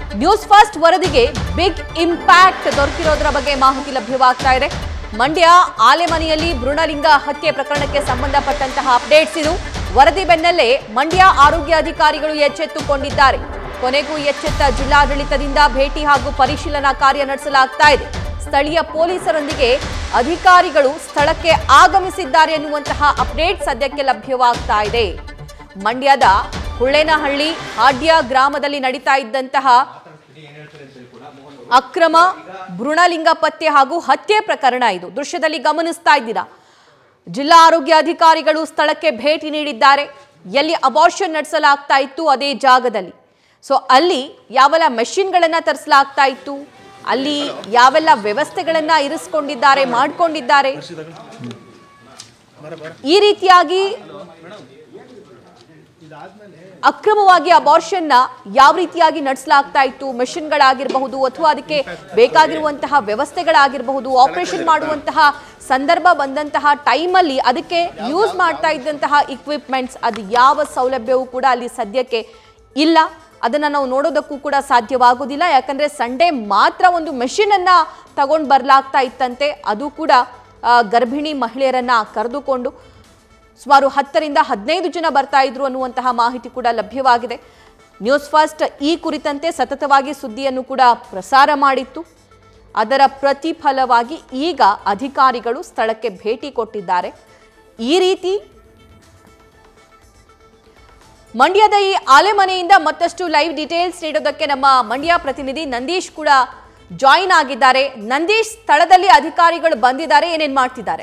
news First ವರದಿಗೆ big impact ದೊರಕಿರೋದ್ರ ಬಗ್ಗೆ ಮಾಹಿತಿ ಲಭ್ಯವಾಗ್ತಾ ಇದೆ ಮಂಡ್ಯ ಆಲೆಮನೆಯಲ್ಲಿ ಭ್ರೂಣಲಿಂಗ ಹತ್ಯೆ ಪ್ರಕರಣಕ್ಕೆ ಸಂಬಂಧಪಟ್ಟಂತಹ ಅಪ್ಡೇಟ್ಸ್ ಇದು ವರದಿ ಬೆನ್ನಲ್ಲೇ ಮಂಡ್ಯ ಆರೋಗ್ಯ ಅಧಿಕಾರಿಗಳು ಎಚ್ಚೆತ್ತುಕೊಂಡಿದ್ದಾರೆ ಕೊನೆಗೂ ಎಚ್ಚೆತ್ತ ಜಿಲ್ಲಾಡಳಿತದಿಂದ ಭೇಟಿ ಹಾಗೂ ಪರಿಶೀಲನಾ ಕಾರ್ಯ ನಡೆಸಲಾಗ್ತಾ ಇದೆ ಸ್ಥಳೀಯ ಪೊಲೀಸರೊಂದಿಗೆ ಅಧಿಕಾರಿಗಳು ಸ್ಥಳಕ್ಕೆ ಆಗಮಿಸಿದ್ದಾರೆ ಎನ್ನುವಂತಹ ಅಪ್ಡೇಟ್ ಸದ್ಯಕ್ಕೆ ಲಭ್ಯವಾಗ್ತಾ ಇದೆ ಮಂಡ್ಯದ ಹುಳ್ಳೇನಹಳ್ಳಿ ಹಾಡ್ಯ ಗ್ರಾಮದಲ್ಲಿ ನಡೀತಾ ಇದ್ದಂತಹ ಅಕ್ರಮ ಭ್ರೂಣಲಿಂಗ ಪತ್ತೆ ಹಾಗೂ ಹತ್ಯೆ ಪ್ರಕರಣ ಇದು ದೃಶ್ಯದಲ್ಲಿ ಗಮನಿಸ್ತಾ ಇದ್ದೀರಾ ಜಿಲ್ಲಾ ಆರೋಗ್ಯ ಅಧಿಕಾರಿಗಳು ಸ್ಥಳಕ್ಕೆ ಭೇಟಿ ನೀಡಿದ್ದಾರೆ ಎಲ್ಲಿ ಅಬಾರ್ಷನ್ ನಡೆಸಲಾಗ್ತಾ ಇತ್ತು ಅದೇ ಜಾಗದಲ್ಲಿ ಸೊ ಅಲ್ಲಿ ಯಾವೆಲ್ಲ ಮೆಷಿನ್ಗಳನ್ನ ತರಿಸಲಾಗ್ತಾ ಇತ್ತು ಅಲ್ಲಿ ಯಾವೆಲ್ಲ ವ್ಯವಸ್ಥೆಗಳನ್ನ ಇರಿಸ್ಕೊಂಡಿದ್ದಾರೆ ಮಾಡ್ಕೊಂಡಿದ್ದಾರೆ ಈ ರೀತಿಯಾಗಿ ಅಕ್ರಮವಾಗಿ ಅಬಾರ್ಷನ್ನ ಯಾವ ರೀತಿಯಾಗಿ ನಡೆಸಲಾಗ್ತಾ ಇತ್ತು ಮೆಷಿನ್ಗಳಾಗಿರಬಹುದು ಅಥವಾ ಅದಕ್ಕೆ ಬೇಕಾಗಿರುವಂತಹ ವ್ಯವಸ್ಥೆಗಳಾಗಿರಬಹುದು ಆಪರೇಷನ್ ಮಾಡುವಂತಹ ಸಂದರ್ಭ ಬಂದಂತಹ ಟೈಮಲ್ಲಿ ಅದಕ್ಕೆ ಯೂಸ್ ಮಾಡ್ತಾ ಇದ್ದಂತಹ ಇಕ್ವಿಪ್ಮೆಂಟ್ಸ್ ಅದು ಯಾವ ಸೌಲಭ್ಯವೂ ಕೂಡ ಅಲ್ಲಿ ಸದ್ಯಕ್ಕೆ ಇಲ್ಲ ಅದನ್ನ ನಾವು ನೋಡೋದಕ್ಕೂ ಕೂಡ ಸಾಧ್ಯವಾಗೋದಿಲ್ಲ ಯಾಕಂದ್ರೆ ಸಂಡೇ ಮಾತ್ರ ಒಂದು ಮೆಷಿನ್ ಅನ್ನ ತಗೊಂಡು ಬರ್ಲಾಗ್ತಾ ಇತ್ತಂತೆ ಅದು ಕೂಡ ಆ, ಗರ್ಭಿಣಿ ಮಹಿಳೆಯರನ್ನ ಕರೆದುಕೊಂಡು ಸುಮಾರು ಹತ್ತರಿಂದ ಹದಿನೈದು ಜನ ಬರ್ತಾ ಇದ್ರು ಅನ್ನುವಂತಹ ಮಾಹಿತಿ ಕೂಡ ಲಭ್ಯವಾಗಿದೆ ನ್ಯೂಸ್ ಫಸ್ಟ್ ಈ ಕುರಿತಂತೆ ಸತತವಾಗಿ ಸುದ್ದಿಯನ್ನು ಕೂಡ ಪ್ರಸಾರ ಮಾಡಿತ್ತು ಅದರ ಪ್ರತಿಫಲವಾಗಿ ಈಗ ಅಧಿಕಾರಿಗಳು ಸ್ಥಳಕ್ಕೆ ಭೇಟಿ ಕೊಟ್ಟಿದ್ದಾರೆ ಈ ರೀತಿ ಮಂಡ್ಯದ ಈ ಆಲೆಮನೆಯಿಂದ ಮತ್ತಷ್ಟು ಲೈವ್ ಡೀಟೇಲ್ಸ್ ನೀಡೋದಕ್ಕೆ ನಮ್ಮ ಮಂಡ್ಯ ಪ್ರತಿನಿಧಿ ನಂದೀಶ್ ಕೂಡ ಜಾಯಿನ್ ಆಗಿದ್ದಾರೆ ನಂದೀಶ್ ಸ್ಥಳದಲ್ಲಿ ಅಧಿಕಾರಿಗಳು ಬಂದಿದ್ದಾರೆ ಏನೇನ್ ಮಾಡ್ತಿದ್ದಾರೆ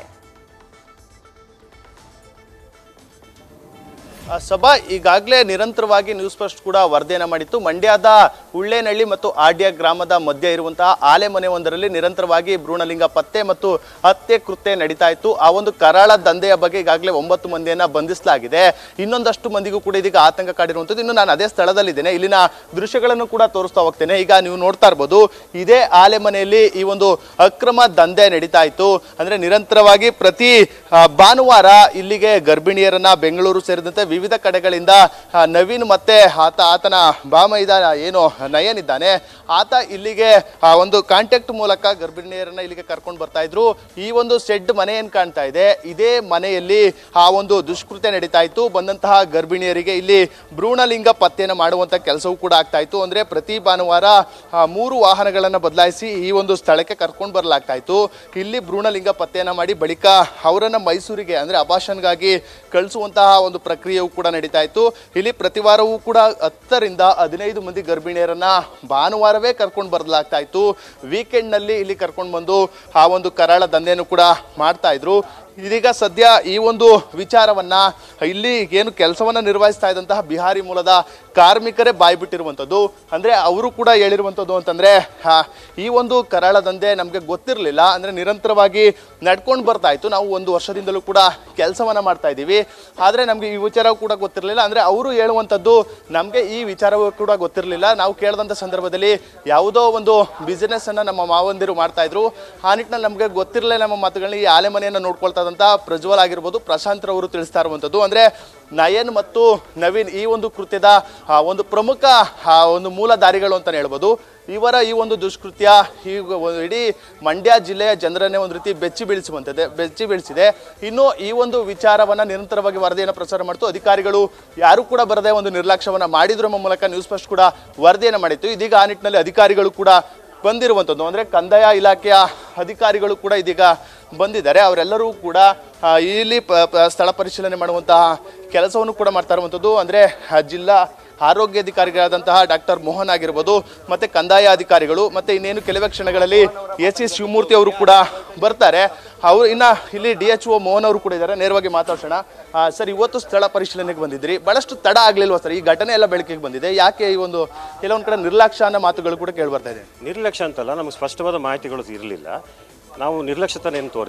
ಆ, ಸಭಾ ಈಗಾಗಲೇ ನಿರಂತರವಾಗಿ ನ್ಯೂಸ್ ಫಸ್ಟ್ ಕೂಡ ವರದಿಯನ್ನ ಮಾಡಿತ್ತು ಮಂಡ್ಯದ ಉಳ್ಳೇನಹಳ್ಳಿ ಮತ್ತು ಆಡ್ಯ ಗ್ರಾಮದ ಮಧ್ಯೆ ಇರುವಂತಹ ಆಲೆಮನೆ ಒಂದರಲ್ಲಿ ನಿರಂತರವಾಗಿ ಭ್ರೂಣಲಿಂಗ ಪತ್ತೆ ಮತ್ತು ಹತ್ಯೆ ಕೃತ್ಯ ನಡೀತಾ ಇತ್ತು ಆ ಒಂದು ಕರಾಳ ದಂಧೆಯ ಬಗ್ಗೆ ಈಗಾಗಲೇ ಒಂಬತ್ತು ಮಂದಿಯನ್ನ ಬಂಧಿಸಲಾಗಿದೆ ಇನ್ನೊಂದಷ್ಟು ಮಂದಿಗೂ ಕೂಡ ಇದೀಗ ಆತಂಕ ಕಾಡಿರುವಂಥದ್ದು ಇನ್ನು ನಾನು ಅದೇ ಸ್ಥಳದಲ್ಲಿದ್ದೇನೆ ಇಲ್ಲಿನ ದೃಶ್ಯಗಳನ್ನು ಕೂಡ ತೋರಿಸ್ತಾ ಹೋಗ್ತೇನೆ ಈಗ ನೀವು ನೋಡ್ತಾ ಇರ್ಬೋದು ಇದೇ ಆಲೆಮನೆಯಲ್ಲಿ ಈ ಒಂದು ಅಕ್ರಮ ದಂಧೆ ನಡೀತಾ ಇತ್ತು ಅಂದ್ರೆ ನಿರಂತರವಾಗಿ ಪ್ರತಿ ಆ, ಭಾನುವಾರ ಇಲ್ಲಿಗೆ ಗರ್ಭಿಣಿಯರನ್ನ ಬೆಂಗಳೂರು ಸೇರಿದಂತೆ ವಿವಿಧ ಕಡೆಗಳಿಂದ ಆ, ನವೀನ್ ಮತ್ತೆ ಆತ ಆತನ ಬಾಮೈದ ಏನು ನಯನ್ ಇದ್ದಾನೆ ಆತ ಇಲ್ಲಿಗೆ ಆ, ಒಂದು ಕಾಂಟ್ಯಾಕ್ಟ್ ಮೂಲಕ ಗರ್ಭಿಣಿಯರನ್ನ ಇಲ್ಲಿಗೆ ಕರ್ಕೊಂಡು ಬರ್ತಾ ಇದ್ರು ಈ ಒಂದು ಶೆಡ್ ಮನೆ ಏನ್ ಕಾಣ್ತಾ ಇದೆ ಇದೇ ಮನೆಯಲ್ಲಿ ಆ ಒಂದು ದುಷ್ಕೃತ್ಯ ನಡೀತಾ ಇತ್ತು ಬಂದಂತಹ ಗರ್ಭಿಣಿಯರಿಗೆ ಇಲ್ಲಿ ಭ್ರೂಣಲಿಂಗ ಪತ್ತೆಯನ್ನು ಮಾಡುವಂತ ಕೆಲಸವೂ ಕೂಡ ಆಗ್ತಾ ಇತ್ತು ಅಂದ್ರೆ ಪ್ರತಿ ಭಾನುವಾರ ಆ, ಮೂರು ವಾಹನಗಳನ್ನು ಬದಲಾಯಿಸಿ ಈ ಒಂದು ಸ್ಥಳಕ್ಕೆ ಕರ್ಕೊಂಡು ಬರಲಾಗ್ತಾ ಇತ್ತು ಇಲ್ಲಿ ಭ್ರೂಣಲಿಂಗ ಪತ್ತೆಯನ್ನ ಮಾಡಿ ಬಳಿಕ ಅವರನ್ನ ಮೈಸೂರಿಗೆ ಅಂದ್ರೆ ಅಭಾಷನ್ಗಾಗಿ ಕಳಿಸುವಂತಹ ಒಂದು ಪ್ರಕ್ರಿಯೆಯೂ ಕೂಡ ನಡೀತಾ ಇತ್ತು ಇಲ್ಲಿ ಪ್ರತಿ ವಾರವೂ ಕೂಡ ಹತ್ತರಿಂದ ಹದಿನೈದು ಮಂದಿ ಗರ್ಭಿಣಿಯರನ್ನ ಭಾನುವಾರವೇ ಕರ್ಕೊಂಡು ಬರಲಾಗ್ತಾ ಇತ್ತು ವೀಕೆಂಡ್ನಲ್ಲಿ ಇಲ್ಲಿ ಕರ್ಕೊಂಡು ಬಂದು ಆ ಒಂದು ಕರಾಳ ದಂಧೆಯನ್ನು ಕೂಡ ಮಾಡ್ತಾ ಇದ್ರು ಇದೀಗ ಸದ್ಯ ಈ ಒಂದು ವಿಚಾರವನ್ನ ಇಲ್ಲಿ ಏನು ಕೆಲಸವನ್ನ ನಿರ್ವಹಿಸ್ತಾ ಇದ್ದಂತಹ ಬಿಹಾರಿ ಮೂಲದ ಕಾರ್ಮಿಕರೇ ಬಾಯ್ಬಿಟ್ಟಿರುವಂಥದ್ದು ಅಂದ್ರೆ ಅವರು ಕೂಡ ಹೇಳಿರುವಂಥದ್ದು ಅಂತಂದ್ರೆ ಆ, ಈ ಒಂದು ಕರಾಳ ದಂಧೆ ನಮಗೆ ಗೊತ್ತಿರಲಿಲ್ಲ ಅಂದ್ರೆ ನಿರಂತರವಾಗಿ ನಡ್ಕೊಂಡು ಬರ್ತಾ ಇತ್ತು ನಾವು ಒಂದು ವರ್ಷದಿಂದಲೂ ಕೂಡ ಕೆಲಸವನ್ನ ಮಾಡ್ತಾ ಇದ್ದೀವಿ ಆದ್ರೆ ನಮಗೆ ಈ ವಿಚಾರ ಕೂಡ ಗೊತ್ತಿರಲಿಲ್ಲ ಅಂದ್ರೆ ಅವರು ಹೇಳುವಂಥದ್ದು ನಮಗೆ ಈ ವಿಚಾರವೂ ಕೂಡ ಗೊತ್ತಿರಲಿಲ್ಲ ನಾವು ಕೇಳಿದಂಥ ಸಂದರ್ಭದಲ್ಲಿ ಯಾವುದೋ ಒಂದು ಬಿಸಿನೆಸ್ ಅನ್ನ ನಮ್ಮ ಮಾವಂದಿರು ಮಾಡ್ತಾ ಇದ್ರು ಆ ನಿಟ್ಟಿನಲ್ಲಿ ನಮಗೆ ಗೊತ್ತಿರಲಿಲ್ಲ ನಮ್ಮ ಮಾತುಗಳನ್ನ ಈ ಆಲೆಮನೆಯನ್ನು ನೋಡ್ಕೊಳ್ತಾ ಇದ್ದಂಥ ಪ್ರಜ್ವಲ್ ಆಗಿರ್ಬೋದು ಪ್ರಶಾಂತ್ ರವರು ತಿಳಿಸ್ತಾ ಇರುವಂಥದ್ದು ಅಂದ್ರೆ ನಯನ್ ಮತ್ತು ನವೀನ್ ಈ ಒಂದು ಕೃತ್ಯದ ಆ, ಒಂದು ಪ್ರಮುಖ ಆ, ಒಂದು ಮೂಲಧಾರಿಗಳು ಅಂತಾನೆ ಹೇಳ್ಬೋದು ಇವರ ಈ ಒಂದು ದುಷ್ಕೃತ್ಯ ಈ ಒಂದು ಇಡೀ ಮಂಡ್ಯ ಜಿಲ್ಲೆಯ ಜನರನ್ನೇ ಒಂದು ರೀತಿ ಬೆಚ್ಚಿ ಬೀಳಿಸುವಂಥದ್ದೇ ಬೆಚ್ಚಿ ಬೀಳಿಸಿದೆ ಇನ್ನು ಈ ಒಂದು ವಿಚಾರವನ್ನ ನಿರಂತರವಾಗಿ ವರದಿಯನ್ನು ಪ್ರಸಾರ ಮಾಡ್ತು ಅಧಿಕಾರಿಗಳು ಯಾರು ಕೂಡ ಬರದೆ ಒಂದು ನಿರ್ಲಕ್ಷ್ಯವನ್ನ ಮಾಡಿದ್ರು ಎಂಬ ಮೂಲಕ ನ್ಯೂಸ್ ಫಸ್ಟ್ ಕೂಡ ವರದಿಯನ್ನು ಮಾಡಿತ್ತು ಇದೀಗ ಆ ನಿಟ್ಟಿನಲ್ಲಿ ಅಧಿಕಾರಿಗಳು ಕೂಡ ಬಂದಿರುವಂಥದ್ದು ಅಂದರೆ ಕಂದಾಯ ಇಲಾಖೆಯ ಅಧಿಕಾರಿಗಳು ಕೂಡ ಇದೀಗ ಬಂದಿದ್ದಾರೆ ಅವರೆಲ್ಲರೂ ಕೂಡ ಆ, ಇಲ್ಲಿ ಪ ಪ- ಸ್ಥಳ ಪರಿಶೀಲನೆ ಮಾಡುವಂತಹ ಕೆಲಸವನ್ನು ಕೂಡ ಮಾಡ್ತಾ ಇರುವಂಥದ್ದು ಅಂದರೆ ಜಿಲ್ಲಾ ಆರೋಗ್ಯಾಧಿಕಾರಿಗಳಾದಂತಹ ಡಾಕ್ಟರ್ ಮೋಹನ್ ಆಗಿರ್ಬೋದು ಮತ್ತೆ ಕಂದಾಯ ಅಧಿಕಾರಿಗಳು ಮತ್ತೆ ಇನ್ನೇನು ಕೆಲವೇ ಕ್ಷಣಗಳಲ್ಲಿ ಎಸ್ ಸಿ ಶಿವಮೂರ್ತಿ ಅವರು ಕೂಡ ಬರ್ತಾರೆ ಅವರು ಇನ್ನ ಇಲ್ಲಿ ಡಿ ಎಚ್ ಒ ಮೋಹನ್ ಅವರು ಕೂಡ ಇದ್ದಾರೆ ನೇರವಾಗಿ ಮಾತಾಡ್ಸೋಣ ಆ, ಸರ್ ಇವತ್ತು ಸ್ಥಳ ಪರಿಶೀಲನೆಗೆ ಬಂದಿದ್ರಿ ಬಹಳಷ್ಟು ತಡ ಆಗ್ಲಿಲ್ವಾ ಸರ್ ಈ ಘಟನೆ ಎಲ್ಲ ಬೆಳಕಿಗೆ ಬಂದಿದೆ ಯಾಕೆ ಈ ಒಂದು ಕೆಲವೊಂದು ಕಡೆ ನಿರ್ಲಕ್ಷ್ಯ ಅನ್ನೋ ಮಾತುಗಳು ಕೂಡ ಕೇಳಿ ಬರ್ತಾ ಇದೆ ನಿರ್ಲಕ್ಷ್ಯ ಅಂತಲ್ಲ ನಮಗೆ ಸ್ಪಷ್ಟವಾದ ಮಾಹಿತಿಗಳು ಇರಲಿಲ್ಲ ನಾವು ನಿರ್ಲಕ್ಷ್ಯತನ ಏನು ತೋರಿಲ್ಲ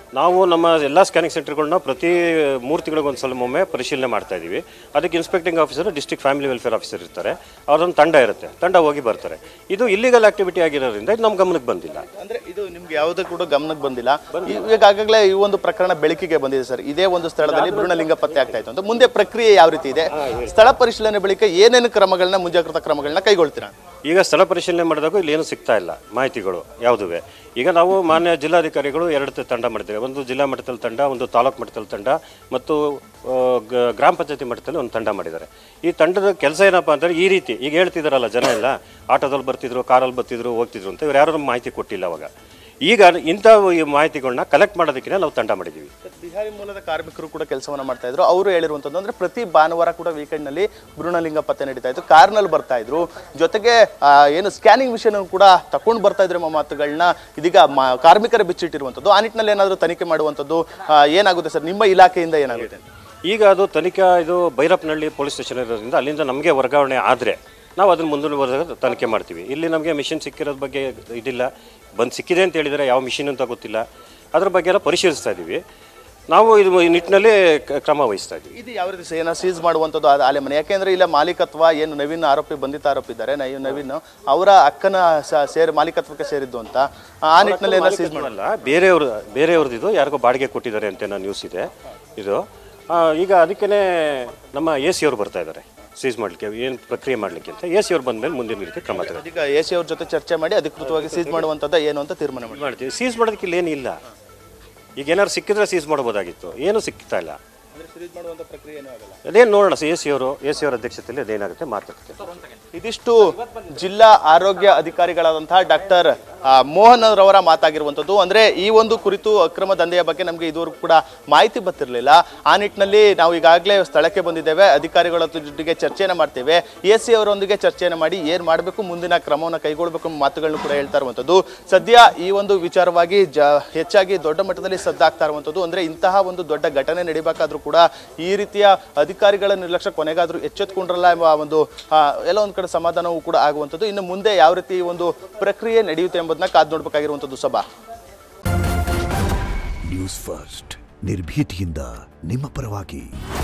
ನಾವು ನಮ್ಮ ಎಲ್ಲ ಸ್ಕ್ಯಾನಿಂಗ್ ಸೆಂಟರ್ಗಳನ್ನ ಪ್ರತಿ ಮೂರು ತಿಂಗಳಿಗೊಂದು ಸಲ ಒಮ್ಮೆ ಪರಿಶೀಲನೆ ಮಾಡ್ತಾ ಇದ್ದೀವಿ ಅದಕ್ಕೆ inspecting officer district family welfare officer ಇರ್ತಾರೆ ಅವ್ರೊಂದು ತಂಡ ಇರುತ್ತೆ ತಂಡ ಹೋಗಿ ಬರ್ತಾರೆ ಇದು ಇಲ್ಲಿಗಲ್ ಆಕ್ಟಿವಿಟಿ ಆಗಿರೋದ್ರಿಂದ ಇದು ನಮ್ಮ ಗಮನಕ್ಕೆ ಬಂದಿಲ್ಲ ಅಂದ್ರೆ ಇದು ನಿಮ್ಗೆ ಯಾವುದೇ ಕೂಡ ಗಮನಕ್ಕೆ ಬಂದಿಲ್ಲ ಈಗಾಗಲೇ ಈ ಒಂದು ಪ್ರಕರಣ ಬೆಳಕಿಗೆ ಬಂದಿದೆ ಸರ್ ಇದೇ ಒಂದು ಸ್ಥಳದಲ್ಲಿ ಭ್ರೂಣಲಿಂಗ ಪತ್ತೆ ಆಗ್ತಾ ಇತ್ತು ಅಂತ ಮುಂದೆ ಪ್ರಕ್ರಿಯೆ ಯಾವ ರೀತಿ ಇದೆ ಸ್ಥಳ ಪರಿಶೀಲನೆ ಬಳಿಕ ಏನೇನು ಕ್ರಮಗಳನ್ನ ಮುಂಜಾಗ್ರತಾ ಕ್ರಮಗಳನ್ನ ಕೈಗೊಳ್ತೀರಾ ಈಗ ಸ್ಥಳ ಪರಿಶೀಲನೆ ಮಾಡಿದಾಗ ಇಲ್ಲಿ ಏನು ಸಿಗ್ತಾ ಇಲ್ಲ ಮಾಹಿತಿಗಳು ಯಾವುದುವೆ ಈಗ ನಾವು ಮಾನ್ಯ ಜಿಲ್ಲಾಧಿಕಾರಿಗಳು ಎರಡು ತ- ತಂಡ ಮಾಡಿದ್ದೇವೆ ಒಂದು ಜಿಲ್ಲಾ ಮಟ್ಟದಲ್ಲಿ ತಂಡ ಒಂದು ತಾಲೂಕು ಮಟ್ಟದಲ್ಲಿ ತಂಡ ಮತ್ತು ಆ, ಗ- ಗ್ರಾಮ ಪಂಚಾಯತಿ ಮಟ್ಟದಲ್ಲಿ ಒಂದು ತಂಡ ಮಾಡಿದ್ದಾರೆ ಈ ತಂಡದ ಕೆಲಸ ಏನಪ್ಪ ಅಂದರೆ ಈ ರೀತಿ ಈಗ ಹೇಳ್ತಿದಾರಲ್ಲ ಜನ ಎಲ್ಲ ಆಟೋದಲ್ಲಿ ಬರ್ತಿದ್ರು ಕಾರಲ್ಲಿ ಬರ್ತಿದ್ರು ಹೋಗ್ತಿದ್ರು ಅಂತ ಇವ್ರು ಯಾರು ಮಾಹಿತಿ ಕೊಟ್ಟಿಲ್ಲ ಅವಾಗ ಈಗ ಇಂಥ ಈ ಮಾಹಿತಿಗಳನ್ನ ಕಲೆಕ್ಟ್ ಮಾಡೋದಕ್ಕೆ ನಾವು ತಂಡ ಮಾಡಿದ್ದೀವಿ ಬಿಹಾರಿ ಮೂಲದ ಕಾರ್ಮಿಕರು ಕೂಡ ಕೆಲಸವನ್ನ ಮಾಡ್ತಾ ಇದ್ರು ಅವರು ಹೇಳಿರುವಂತದ್ದು ಅಂದ್ರೆ ಪ್ರತಿ ಭಾನುವಾರ ಕೂಡ ವೀಕೆಂಡ್ ನಲ್ಲಿ ಭ್ರೂಣಲಿಂಗ ಪತ್ತೆ ನಡೀತಾ ಇತ್ತು ಕಾರ್ನಲ್ಲಿ ಬರ್ತಾ ಇದ್ರು ಜೊತೆಗೆ ಆ, ಏನು ಸ್ಕ್ಯಾನಿಂಗ್ ವಿಷಯನೂ ಕೂಡ ತಕೊಂಡು ಬರ್ತಾ ಇದ್ರು ಎಂಬ ಮಾತುಗಳನ್ನ ಇದೀಗ ಮ- ಕಾರ್ಮಿಕರ ಬಿಚ್ಚಿಟ್ಟಿರುವಂತದ್ದು ಆ ನಿಟ್ಟಿನಲ್ಲಿ ಏನಾದರೂ ತನಿಖೆ ಮಾಡುವಂತದ್ದು ಆ, ಏನಾಗುತ್ತೆ ಸರ್ ನಿಮ್ಮ ಇಲಾಖೆಯಿಂದ ಏನಾಗುತ್ತೆ ಈಗ ಅದು ತನಿಖಾ ಇದು ಭೈರಪ್ಪನಹಳ್ಳಿ ಪೊಲೀಸ್ ಸ್ಟೇಷನ್ ಇರೋದ್ರಿಂದ ಅಲ್ಲಿಂದ ನಮಗೆ ವರ್ಗಾವಣೆ ಆದರೆ ನಾವು ಅದನ್ನು ಮುಂದುವರೆದಾಗ ತನಿಖೆ ಮಾಡ್ತೀವಿ ಇಲ್ಲಿ ನಮಗೆ ಮಿಷಿನ್ ಸಿಕ್ಕಿರೋದ್ರ ಬಗ್ಗೆ ಇದಿಲ್ಲ ಬಂದು ಸಿಕ್ಕಿದೆ ಅಂತ ಹೇಳಿದರೆ ಯಾವ ಮಿಷಿನ್ ಅಂತ ಗೊತ್ತಿಲ್ಲ ಅದ್ರ ಬಗ್ಗೆ ಎಲ್ಲ ಪರಿಶೀಲಿಸ್ತಾ ಇದ್ದೀವಿ ನಾವು ಇದು ಈ ನಿಟ್ಟಿನಲ್ಲಿ ಕ- ಕ್ರಮ ವಹಿಸ್ತಾ ಇದ್ದೀವಿ ಇದು ಯಾವ ರೀತಿ ಏನೋ ಸೀಸ್ ಮಾಡುವಂಥದ್ದು ಅದು ಆಲೆ ಮನೆ ಯಾಕೆಂದ್ರೆ ಇಲ್ಲ ಮಾಲೀಕತ್ವ ಏನು ನವೀನ್ ಆರೋಪಿ ಬಂಧಿತ ಆರೋಪಿ ಇದ್ದಾರೆ ನೈ- ನವೀನ್ ಅವರ ಅಕ್ಕನ ಸ- ಸೇರಿ ಮಾಲೀಕತ್ವಕ್ಕೆ ಸೇರಿದ್ದು ಅಂತ ಆ ನಿಟ್ಟಿನಲ್ಲಿ ಏನೋ ಸೀಸ್ ಮಾಡಲ್ಲ ಅಲ್ಲ ಬೇರೆಯವ್ರ ಬೇರೆಯವ್ರದ್ದು ಇದು ಯಾರಿಗೋ ಬಾಡಿಗೆ ಕೊಟ್ಟಿದ್ದಾರೆ ಅಂತ ಏನೋ ನ್ಯೂಸ್ ಇದೆ ಇದು ಆ, ಈಗ ಅದಕ್ಕೇ ನಮ್ಮ ಎ ಸಿ ಅವರು ಬರ್ತಾ ಇದ್ದಾರೆ ಸೀಸ್ ಮಾಡಲಿಕ್ಕೆ ಏನು ಪ್ರಕ್ರಿಯೆ ಮಾಡಲಿಕ್ಕೆ ಅಂತ ಎ ಸಿ ಅವ್ರು ಬಂದಮೇಲೆ ಮುಂದಿನ ರೀತಿ ಕ್ರಮ ತಗೊಳ್ತೀವಿ ಈಗ ಎ ಸಿ ಅವ್ರ ಜೊತೆ ಚರ್ಚೆ ಮಾಡಿ ಅಧಿಕೃತವಾಗಿ ಸೀಸ್ ಮಾಡುವಂಥದ್ದು ಏನು ಅಂತ ತೀರ್ಮಾನ ಮಾಡಿ ಮಾಡ್ತೀವಿ ಸೀಸ್ ಮಾಡೋದಕ್ಕೆ ಇಲ್ಲಿ ಏನಿಲ್ಲ ಈಗ ಏನಾದ್ರು ಸಿಕ್ಕಿದ್ರೆ ಸೀಸ್ ಮಾಡ್ಬೋದಾಗಿತ್ತು ಏನು ಸಿಗ್ತಾ ಇಲ್ಲ ಅದೇನು ನೋಡೋಣ ಎ ಸಿ ಅವರು ಎ ಸಿ ಅವರ ಅಧ್ಯಕ್ಷತೆಯಲ್ಲಿ ಅದೇನಾಗುತ್ತೆ ಮಾತಾಡ್ತೀವಿ ಇದಿಷ್ಟು ಜಿಲ್ಲಾ ಆರೋಗ್ಯ ಅಧಿಕಾರಿಗಳಾದಂತಹ ಡಾಕ್ಟರ್ ಮೋಹನ್ ರವರ ಮಾತಾಗಿರುವಂಥದ್ದು ಅಂದ್ರೆ ಈ ಒಂದು ಕುರಿತು ಅಕ್ರಮ ದಂಧೆಯ ಬಗ್ಗೆ ನಮಗೆ ಇದುವರೆಗೂ ಕೂಡ ಮಾಹಿತಿ ಬರ್ತಿರ್ಲಿಲ್ಲ ಆ ನಿಟ್ಟಿನಲ್ಲಿ ನಾವು ಈಗಾಗಲೇ ಸ್ಥಳಕ್ಕೆ ಬಂದಿದ್ದೇವೆ ಅಧಿಕಾರಿಗಳ ಜೊತೆಗೆ ಚರ್ಚೆಯನ್ನು ಮಾಡ್ತೇವೆ ಎ ಸಿ ಅವರೊಂದಿಗೆ ಚರ್ಚೆಯನ್ನು ಮಾಡಿ ಏನ್ ಮಾಡಬೇಕು ಮುಂದಿನ ಕ್ರಮವನ್ನು ಕೈಗೊಳ್ಳಬೇಕು ಎಂಬ ಮಾತುಗಳನ್ನು ಕೂಡ ಹೇಳ್ತಾ ಇರುವಂಥದ್ದು ಸದ್ಯ ಈ ಒಂದು ವಿಚಾರವಾಗಿ ಜ ಹೆಚ್ಚಾಗಿ ದೊಡ್ಡ ಮಟ್ಟದಲ್ಲಿ ಸದ್ದಾಗ್ತಾ ಇರುವಂಥದ್ದು ಅಂದ್ರೆ ಇಂತಹ ಒಂದು ದೊಡ್ಡ ಘಟನೆ ನಡಿಬೇಕಾದ್ರೂ ಕೂಡ ಈ ರೀತಿಯ ಅಧಿಕಾರಿಗಳ ನಿರ್ಲಕ್ಷ್ಯ ಕೊನೆಗಾದ್ರೂ ಎಚ್ಚೆತ್ಕೊಂಡ್ರಲ್ಲ ಎಂಬ ಒಂದು ಆ, ಎಲ್ಲ ಒಂದ್ ಕಡೆ ಸಮಾಧಾನವೂ ಕೂಡ ಆಗುವಂಥದ್ದು ಇನ್ನು ಮುಂದೆ ಯಾವ ರೀತಿ ಈ ಒಂದು ಪ್ರಕ್ರಿಯೆ ನಡೆಯುತ್ತೆ ಎಂಬುದನ್ನ ಕಾದು ನೋಡ್ಬೇಕಾಗಿರುವಂಥದ್ದು ಸಭಾ ನ್ಯೂಸ್ ಫಸ್ಟ್ ನಿರ್ಭೀತಿಯಿಂದ ನಿಮ್ಮ ಪರವಾಗಿ